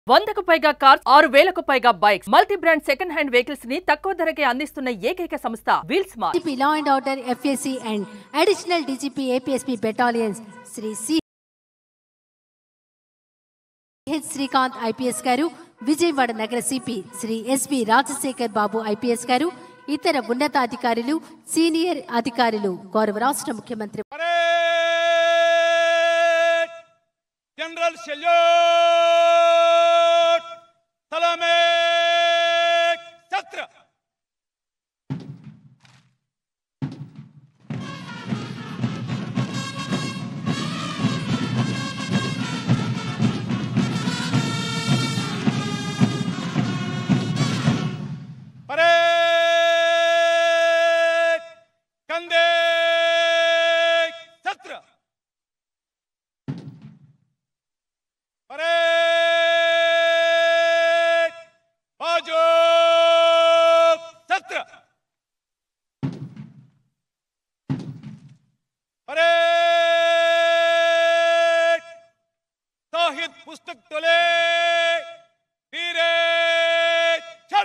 వందకు పైగా కార్స్ ఆరు వేలకు పైగా bikes multi brand second hand vehicles ని తక్కువ ధరకే అందిస్తున్న ఏకైక సంస్థ wheel smart DGP Law and Order FAC and Additional DGP APSP Battalions Shri C H Srikanth IPS గారు విజయవాడ నగర CP Shri SB Rajasekhar Babu IPS గారు ఇతర ఉన్నతాధికారులు సీనియర్ అధికారులు గౌరవ రాష్ట్ర ముఖ్యమంత్రి परेड जनरल सैल्यूट सलामे सत्र परेड कंधे सत्र परेड बाजू सत्र परेड साहिद पुस्तक टोले वीरे चल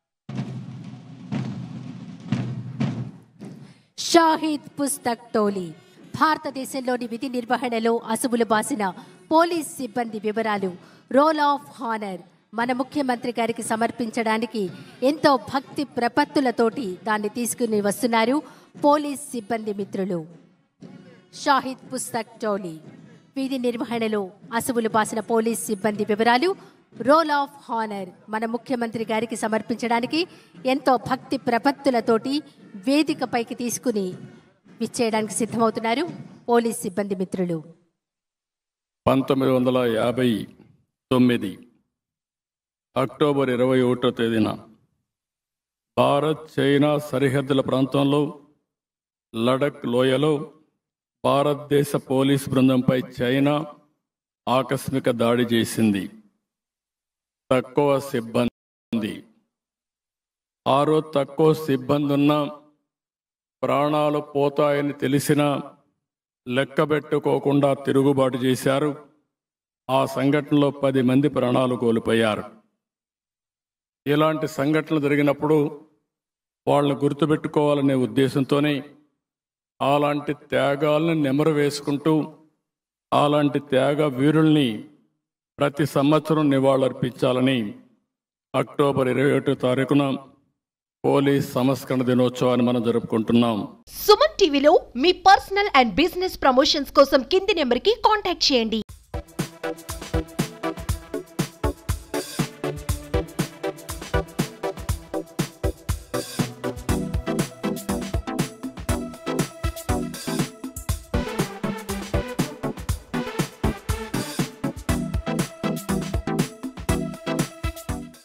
షాహిద్ పుస్తక్ టోలీ భారతదేశంలోని విధి నిర్వహణలో అసువులు బాసిన పోలీస్ సిబ్బంది వివరాలు రోల్ ఆఫ్ హానర్ మన ముఖ్యమంత్రి గారికి సమర్పించడానికి ఎంతో భక్తి ప్రపత్తులతోటి దాన్ని తీసుకుని వస్తున్నారు పోలీస్ సిబ్బంది మిత్రులు షాహిద్ పుస్తక్ టోలీ వీధి నిర్వహణలో అసువులు బాసిన పోలీస్ సిబ్బంది వివరాలు రోల్ ఆఫ్ హానర్ మన ముఖ్యమంత్రి గారికి సమర్పించడానికి ఎంతో భక్తి ప్రపత్తులతోటి వేదికపైకి తీసుకుని విచ్చేయడానికి సిద్ధమవుతున్నారు పోలీస్ సిబ్బంది మిత్రులు పంతొమ్మిది వందల యాభై తొమ్మిది అక్టోబర్ ఇరవై ఒకటో తేదీన భారత్ చైనా సరిహద్దుల ప్రాంతంలో లడక్ లోయలో భారతదేశ పోలీస్ బృందంపై చైనా ఆకస్మిక దాడి చేసింది తక్కువ సిబ్బంది ఆరో తక్కువ సిబ్బంది ఉన్న ప్రాణాలు పోతాయని తెలిసినా లెక్కబెట్టుకోకుండా తిరుగుబాటు చేశారు ఆ సంఘటనలో పది మంది ప్రాణాలు కోల్పోయారు ఇలాంటి సంఘటనలు జరిగినప్పుడు వాళ్ళని గుర్తుపెట్టుకోవాలనే ఉద్దేశంతోనే అలాంటి త్యాగాలను నెమరు వేసుకుంటూ అలాంటి త్యాగ వీరుల్ని ప్రతి సంవత్సరం నివాళులర్పించాలని అక్టోబర్ ఇరవై ఒకటో తారీఖున పోలీస్ సంస్కరణ దినోత్సవాన్ని మనం జరుపుకుంటున్నాం సుమన్ టీవీలో మీ పర్సనల్ అండ్ బిజినెస్ ప్రమోషన్స్ కోసం కింది నెంబర్కి కాంటాక్ట్ చేయండి